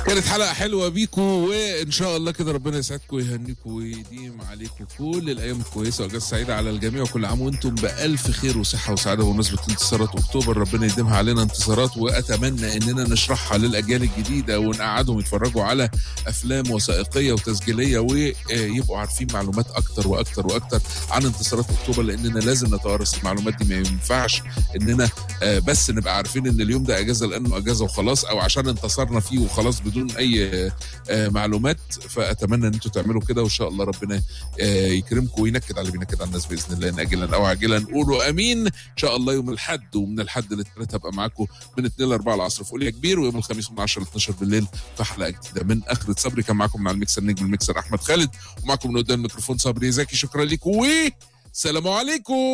كانت حلقه حلوه بيكو وان شاء الله كده ربنا يسعدكم ويهنيكم ويديم عليكم كل الايام الكويسه واجازه سعيده على الجميع وكل عام وانتم بالف خير وصحه وسعاده بمناسبه انتصارات اكتوبر ربنا يديمها علينا انتصارات واتمنى اننا نشرحها للاجيال الجديده ونقعدهم يتفرجوا على افلام وثائقيه وتسجيليه ويبقوا عارفين معلومات اكتر واكتر واكتر عن انتصارات اكتوبر لاننا لازم نتوارث المعلومات دي ما ينفعش اننا آه، بس نبقى عارفين ان اليوم ده اجازه لانه اجازه وخلاص او عشان انتصرنا فيه وخلاص بدون اي آه، معلومات فاتمنى ان انتوا تعملوا كده وان شاء الله ربنا آه، يكرمكم وينكد على اللي بينكد على الناس باذن الله إن اجلا او عاجلا قولوا امين ان شاء الله يوم الاحد ومن الاحد للثلاث هبقى معاكم من 2 ل 4 العصر في قول يا كبير ويوم الخميس من 10 ل 12 بالليل في حلقه جديده من اخره صبري كان معاكم من على الميكسر نجم الميكسر احمد خالد ومعاكم من قدام الميكروفون صبري زكي شكرا لكم و سلام عليكم